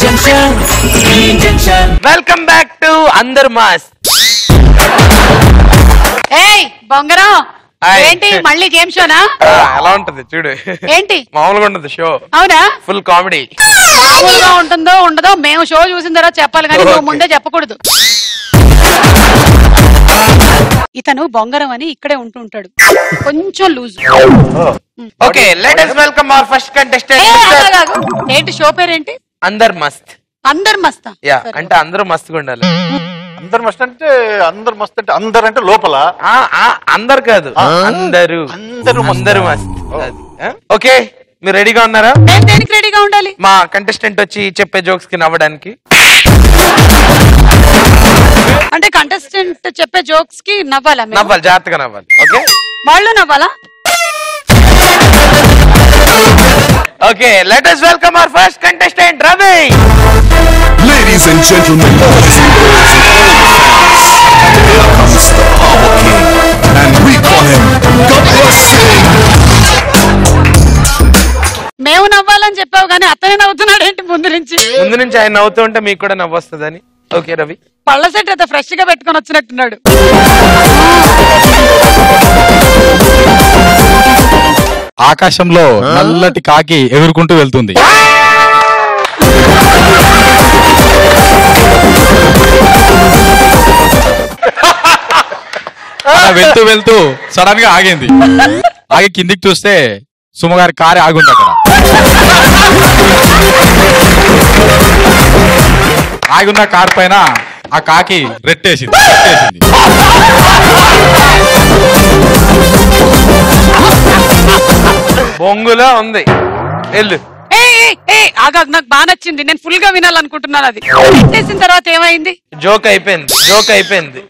Welcome back to అందరు mass ఏయ్ బొంగరం హాయ్. ఏంటి మళ్ళీ గేమ్ షోనా ఎలా ఉంటది చూడు ఏంటి మామూలుగా ఉంటది షో అవునా ఫుల్ కామెడీ మామూలుగా ఉంటుందో ఉండదో మేము షో చూసిన తర్వాత చెప్పాలి కానీ నువ్వు Okay. ముందే చెప్పకూడదు ఇతను బొంగరం అని ఇక్కడే ఉంటూ ఉంటాడు కొంచెం loose okay let us welcome our first contestant ఏంటి షో పేరేంటి అందర్ మస్త్ అందరు మస్తా యా సరే. అంటే అందరూ మస్తుగా ఉండాలి అందరు మస్త్ అంటే అందరు మస్త్ అంటే అందరు అంటే లోపల ఆ, ఆ, అందరు కాదు అందరూ అందరూ మస్త్. అందరూ మస్త్ అది, ఆ? ఓకే మీరు రెడీగా ఉన్నారా నేను దేనికి రెడీగా ఉండాలి మా కంటెస్టెంట్ వచ్చి చెప్పే జోక్స్ కి నవ్వడానికి అంటే కంటెస్టెంట్ చెప్పే జోక్స్ కి నవ్వాలా మేము? నవ్వాలి జాగ్రత్తగా నవ్వాలి ఓకే వాళ్ళు నవ్వాలా okay let us welcome our first contestant Ravi Ladies and gentlemen, boys and girls and all here comes the Power King, and we call him Gabbar Singh. మేము నవ్వాలని చెప్పావు కానీ అతనే నవ్వుతున్నాడు ఏంటి ముందు నుంచి ముందు నుంచి ఆయన నవ్వుతూ ఉంటే మీకు కూడా నవ్వొస్తుందని ఓకే రవి పళ్ళ సెట్ అయితే ఫ్రెష్ గా పెట్టుకొని వచ్చినట్టున్నాడు ఆకాశంలో నల్లటి కాకి ఎగురుకుంటూ వెళ్తుంది అలా వెళ్తూ వెళ్తూ సడన్ గా ఆగింది ఆగి కిందికి చూస్తే సుమగారి కారు ఆగుంది అక్కడ ఆగున్న కార్ పైన ఆ కాకి రెట్టేసింది రెట్టేసింది బొంగులా ఉంది వెళ్ళు ఏ ఏ ఆగా నాకు బాగా నచ్చింది నేను ఫుల్ గా వినాలనుకుంటున్నాను అది పెట్టేసిన తర్వాత ఏమైంది జోక్ అయిపోయింది జోక్ అయిపోయింది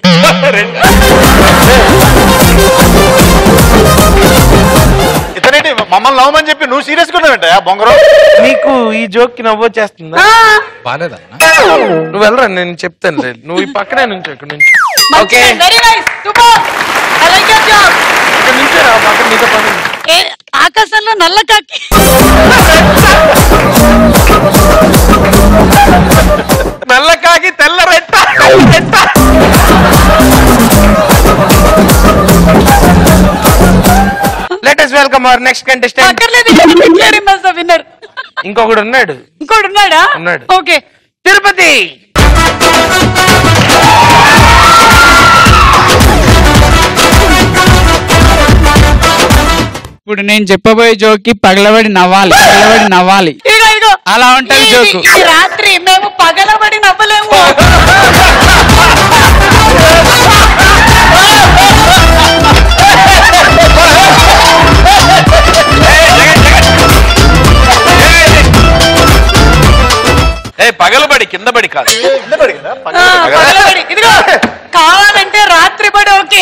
ఇతనేంటి మమ్మల్ని నవ్వమని చెప్పి నువ్వు సీరియస్ గా ఉన్నావంట బొంగరం నీకు ఈ జోక్ కి నవ్వొచ్చేస్తుందా ఆ, బాలేదా నువ్వు వెళ్ళరా నేను చెప్తాను రే. నువ్వు ఈ పక్కనే నుంచి ఇక్కడ నుంచి ఓకే మంచిది very nice super I like your job ఇక్కడ నుంచి రా పక్కన నీతో పని ఉంది. ఏ ఆకాశంలో నల్ల కాకి నల్ల కాకి తెల్ల రెట్ట రెట్ట. Let us welcome our next contestant అక్కర్లేదు విన్నర్ ఇంకొకడు ఉన్నాడు ఇంకోటి ఉన్నాడా ఉన్నాడు. ఓకే తిరుపతి ఇప్పుడు నేను చెప్పబోయే జోకి పగలబడి నవ్వాలి పగలబడి నవ్వాలి ఇదిగో ఇదిగో అలా ఉంటది ఈ- జోకు. ఈ రాత్రి మేము పగలబడి నవ్వలేము ఏ పగలబడి కింద పడి కాదు కింద పడి కదా ఆ, పక్కన పడి. పగలబడి ఇదిగో కావాలంటే రాత్రి పడి ఓకే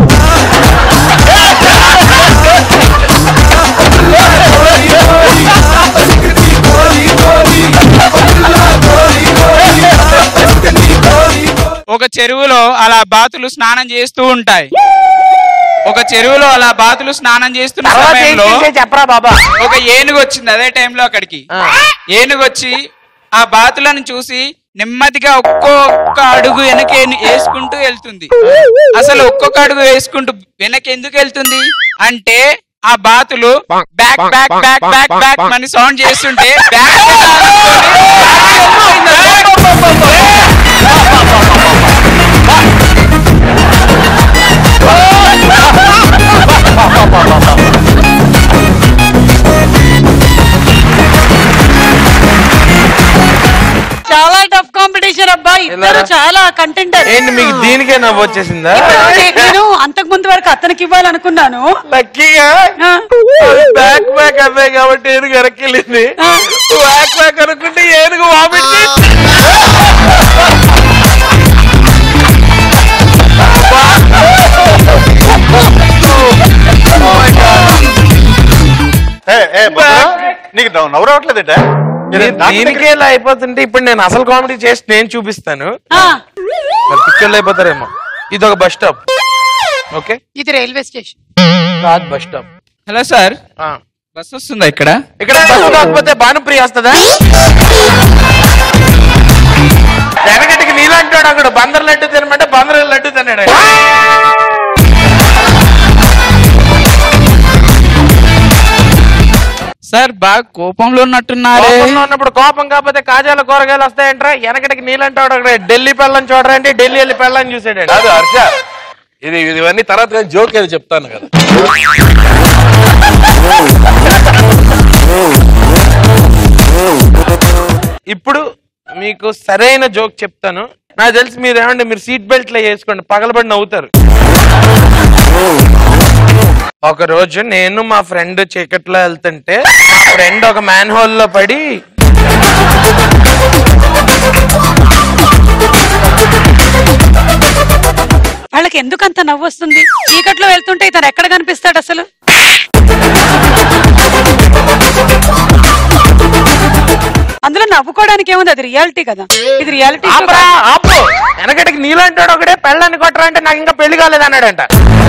ఒక చెరువులో అలా బాతులు స్నానం చేస్తూ ఉంటాయి ఒక చెరువులో అలా బాతులు స్నానం చేస్తున్న తర్వాత ఏం సమయంలో చేసే చెప్పరా బాబా ఒక ఏనుగు వచ్చింది అదే టైంలో అక్కడికి ఆ. ఏనుగు వచ్చి ఆ బాతులను చూసి నెమ్మదిగా ఒక్కొక్క అడుగు వెనక వేసుకుంటూ వెళ్తుంది అసలు ఒక్కొక్క అడుగు వేసుకుంటూ వెనక ఎందుకు వెళ్తుంది అంటే ఆ బాతులు back back back back back అని సౌండ్ చేస్తుంటే బ్యాక్ చాలా టఫ్ కాంపిటీషన్ అబ్బా ఇద్దరు ఎలారా? చాలా కంటెంటర్ ఏంటి మీకు దీనికే నవ్వు వచ్చేసిందా నేను అంతకు ముందు వరకు అతనికి ఇవ్వాలనుకున్నాను లక్కీగా ఆ, బ్యాక్ బ్యాక్ అవ్వే కాబట్టి ఏనుగు వెనక్కి ఆ. బ్యాక్ బ్యాక్ అనుకుంటే ఏనుగు వామిట్ చేసి ఏ, ఏ, బొంగరం, నీకు నవ్వు నవ్వు రావట్లేదంట మీరు దీనికే ఇలా అయిపోతుంటే ఇప్పుడు నేను అసలు కామెడీ చేసి నేను చూపిస్తాను ఆ, మరి పిక్చర్లు అయిపోతారేమో ఇది ఒక బస్ స్టాప్ ఓకే ఇది రైల్వే స్టేషన్ కాదు bus stop hello sir bus వస్తుందా ఇక్కడ ఇక్కడ బస్ కాకపోతే భానుప్రియ వస్తుందా వెనకటికి నీళ్ళంటాడు అక్కడ బందర్ లడ్డు తినమంటే బందర్ లడ్డు తిన్నాడు సార్ బాగా కోపంలో ఉన్నట్టున్నారే కోపంలో ఉన్నప్పుడు కోపం కాకపోతే కాజాల కూరగాయలు వస్తాయంట్రా వెనకటికి నీళ్ళంటాడు అక్కడ ఢిల్లీ పెళ్ళని చూడరండి ఢిల్లీ వెళ్ళి పెళ్ళని చూసాడు కాదు హర్ష ఇది ఇది ఇవన్నీ తర్వాత కానీ జోక్ ఏదో చెప్తాను కదా ఇప్పుడు మీకు సరైన జోక్ చెప్తాను నాకు తెలిసి మీరు ఏమంటే మీరు సీట్ బెల్ట్లో వేసుకోండి పగలబడి నవ్వుతారు ఒక రోజు నేను మా ఫ్రెండ్ చీకట్లో వెళ్తుంటే మా ఫ్రెండ్ ఒక మ్యాన్ హోల్ లో పడి వాళ్ళకి ఎందుకు అంత నవ్వు వస్తుంది చీకట్లో వెళ్తుంటే ఇతను ఎక్కడ కనిపిస్తాడు అసలు అందులో నవ్వుకోవడానికి ఏముంది అది రియాలిటీ కదా ఇది రియాలిటీ ఆపరా, ఆపు వెనకటికి నీళ్ళంటాడు ఒకడే పెళ్ళని కొట్టరా అంటే నాకు ఇంకా పెళ్లి కాలేదు అన్నాడంట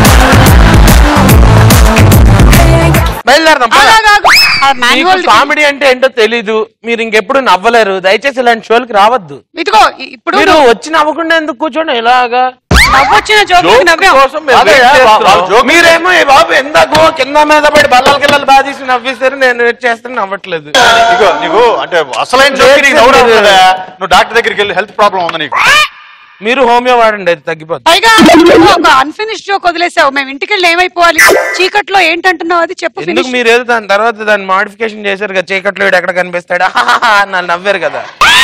బయలుదేరదాం పద. మీకు కామెడీ అంటే ఏంటో తెలీదు మీరు ఇంకెప్పుడు నవ్వలేరు దయచేసి ఇలాంటి షోలకి రావద్దు ఇదిగో ఇ- ఇప్పుడు మీరు వచ్చి నవ్వకుండా ఎందుకు కూర్చోండి ఇలాగా నవ్వొచ్చిన జోక్ జోక్ నవ్వాం కోసం మేము అదే, wait వా- చేస్తున్నాం. వాళ్ళ జోక్ మీరేమో ఈ బాబు ఎందాకో కింద మీద పడి బల్లల కిల్లలు బాగా తీసి నవ్విస్తారు నేను వెయిట్ చేస్తే నవ్వట్లేదు నీకు నీకు అంటే అసలైన జోక్ నీకు నవ్వు రాదు కదా నువ్వు డాక్టర్ దగ్గరికి వెళ్ళి హెల్త్ ప్రాబ్లం ఉంది నీకు మీరు హోమియో వాడండి అది తగ్గిపోతుంది పైగా నువ్వు ఒక అన్ఫినిష్ జోక్ వదిలేసావు మేము ఇంటికి వెళ్ళి ఏమైపోవాలి చీకట్లో ఏంటంటున్నావు అది చెప్పు ఎందుకు ఫినిష్ మీరు ఏదో దాని తర్వాత దాన్ని మాడిఫికేషన్ చేశారు కదా చీకట్లో వీడు ఎక్కడ కనిపిస్తాడు అని వాళ్ళు నవ్వారు కదా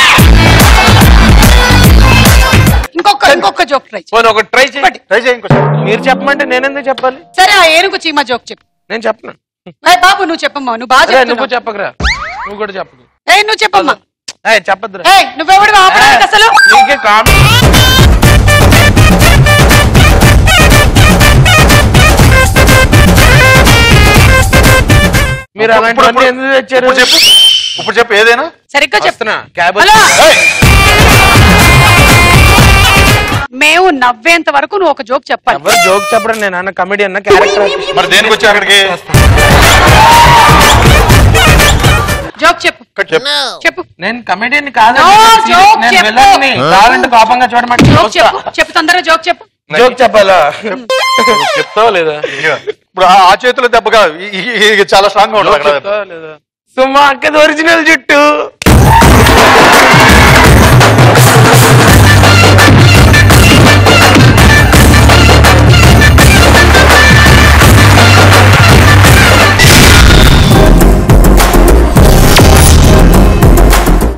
ఇంకొక ఇంకొక జోక్ ట్రై పోనీ ఒకటి ట్రై చేయండి ట్రై చేయి ఇంకోసారి మీరు చెప్పమంటే నేను ఎందుకు చెప్పాలి సరే ఆ ఏనుగు చీమ జోక్ చెప్పు నేను చెప్పను ఏయ్ బాబు నువ్వు చెప్పమ్మా నువ్వు బాగా అరే, నువ్వు చెప్తున్నావు చెప్పకరా నువ్వు కూడా చెప్పకు ఏయ్ నువ్వు చెప్పమ్మా ఏయ్, చెప్పొద్దురా ఏయ్ నువ్వెవడు ఆపడానికి అసలు నీకే కామెడీ మీరు ఇప్పుడు- అలాంటివన్నీ ఇప్పుడు- ఎందుకు తెచ్చారు ఇప్పుడు చెప్పు ఇప్పుడు చెప్పు ఏదైనా సరిగ్గా చెప్పు వస్తున్నా క్యాబ్ హలో ఏయ్, మేము నవ్వేంత వరకు నువ్వు ఒక జోక్ చెప్పాలి ఎవరు జోక్ చెప్పడం నేను అన్న కమెడీ అన్న క్యారెక్టర్ మరి దేనికి వచ్చి అక్కడికి జోక్ చెప్పు చెప్పు చెప్పు నేను కమెడియన్ కాదు No, joke నేను చెప్పు. విలన్ని కావాలంటే కోపంగా చూడమంటే జోక్ చెప్పు చెప్పు తొందరగా జోక్ చెప్పు జోక్ చెప్పాలా చెప్తావా లేదా ఇక, ఇప్పుడు ఆ- ఆ చేతిలో దెబ్బగా ఈ- ఈ- ఈ చాలా స్ట్రాంగ్ గా ఉంటుంది అక్కడ చెప్తావా లేదా సుమా అక్కది ఒరిజినల్ జుట్టు